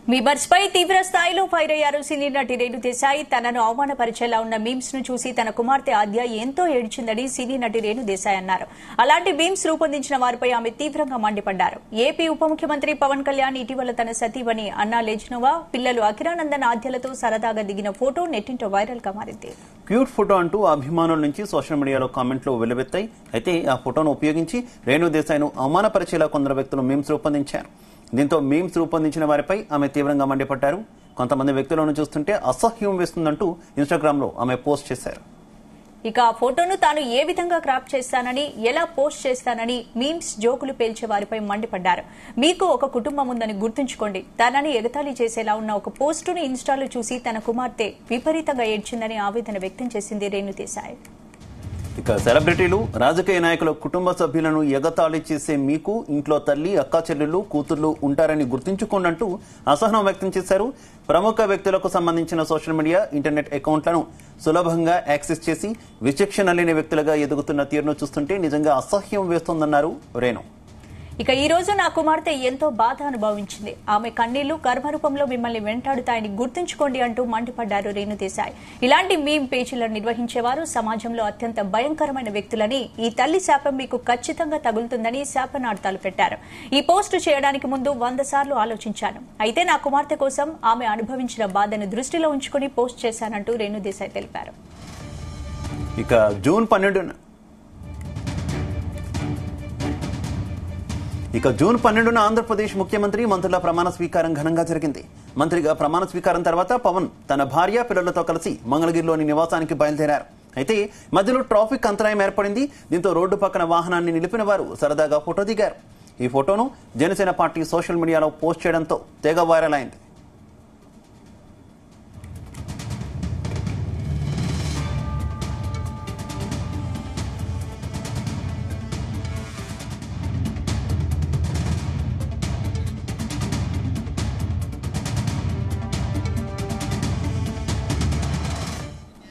memers పై తీవ్ర స్థాయిలో fire అయ్యారు సినీ నటి రేణు దేశాయ్ తనను అవమానపరిచేలా ఉన్న మీమ్స్ ను చూసి తన కుమార్తె ఆద్య ఎంతో ఏడ్చిందని సినీ నటి రేణు దేశాయ్ అన్నారు అలాంటి మీమ్స్ రూపొందించిన వారిపై ఆమె తీవ్రంగా మండిపడ్డారు ఏపీ ఉప ముఖ్యమంత్రి పవన్ కళ్యాణ్ ఇటీవల తన సతీవని అన్నా లేజ్నోవా పిల్లలు అఖిరానందన్ ఆద్యలతో సరదాగా దిగిన ఫోటో నెట్టింటో వైరల్ గా మారింది క్యూట్ ఫోటో అంటూ అభిమానుల నుంచి సోషల్ మీడియాలో కామెంట్లు వెలువెత్తాయి అయితే ఆ ఫోటోను ఉపయోగించి రేణు దేశాయ్ను అవమానపరిచేలా కొందరు వ్యక్తులు మీమ్స్ రూపొందించారు దీంతో మీమ్స్ రూపొందించిన వారిపై ఆమె తీవ్రంగా మండిపడ్డారు కొంతమంది వ్యక్తులను చూస్తుంటే అసహ్యం వేస్తుందంటూ ఇన్స్టాగ్రామ్ లో ఆమె పోస్ట్ చేశారు ఇక ఆ ఫోటోను తాను ఏ విధంగా క్రాప్ చేస్తానని ఎలా పోస్ట్ చేస్తానని మీమ్స్ జోకులు పేల్చే వారిపై మండిపడ్డారు మీకు ఒక కుటుంబం ఉందని గుర్తుంచుకోండి తనని ఎగతాళి చేసేలా ఉన్న ఒక పోస్టును ఇన్స్టాలో చూసి తన కుమార్తె విపరీతంగా ఏడ్చిందని ఆవేదన వ్యక్తం చేసింది రేణు దేశాయ్ ఇక సెలబ్రిటీలు రాజకీయ నాయకుల కుటుంబ సభ్యులను ఎగతాళి చేసే మీకు ఇంట్లో తల్లి అక్కా చెల్లెళ్ళు కూతుర్లు ఉంటారని గుర్తుంచుకోండంటూ అసహనం వ్యక్తం చేశారు ప్రముఖ వ్యక్తులకు సంబంధించిన సోషల్ మీడియా ఇంటర్నెట్ అకౌంట్లను సులభంగా యాక్సెస్ చేసి విచక్షణ లేని వ్యక్తులుగా ఎదుగుతున్న తీరును చూస్తుంటే నిజంగా అసహ్యం వేస్తోందన్నారు రేణు ఇక ఈ రోజు నా కుమార్తె ఎంతో బాధ అనుభవించింది ఆమె కన్నీళ్లు కర్మరూపంలో మిమ్మల్ని వెంటాడుతాయని గుర్తుంచుకోండి అంటూ మండిపడ్డారు రేణు దేశాయ్ ఇలాంటి మీమ్ పేజీలను నిర్వహించేవారు సమాజంలో అత్యంత భయంకరమైన వ్యక్తులని ఈ తల్లి శాపం మీకు ఖచ్చితంగా తగులుతుందని శాపనార్థాలు పెట్టారు ఈ పోస్టు చేయడానికి ముందు వంద సార్లు ఆలోచించాను అయితే నా కుమార్తె కోసం ఆమె అనుభవించిన బాధను దృష్టిలో ఉంచుకుని పోస్ట్ చేశానంటూ రేణు దేశాయ్ తెలిపారు ఇక జూన్ పన్నెండున ఇక జూన్ పన్నెండున ఆంధ్రప్రదేశ్ ముఖ్యమంత్రి మంత్రుల ప్రమాణ స్వీకారం ఘనంగా జరిగింది మంత్రిగా ప్రమాణ స్వీకారం తర్వాత పవన్ తన భార్య పిల్లలతో కలిసి మంగళగిరిలోని నివాసానికి బయలుదేరారు అయితే మధ్యలో ట్రాఫిక్ అంతరాయం ఏర్పడింది దీంతో రోడ్డు పక్కన వాహనాన్ని నిలిపిన వారు సరదాగా ఫోటో దిగారు ఈ ఫోటోను Janasena party social media post చేయడంతో తెగ వైరల్ అయింది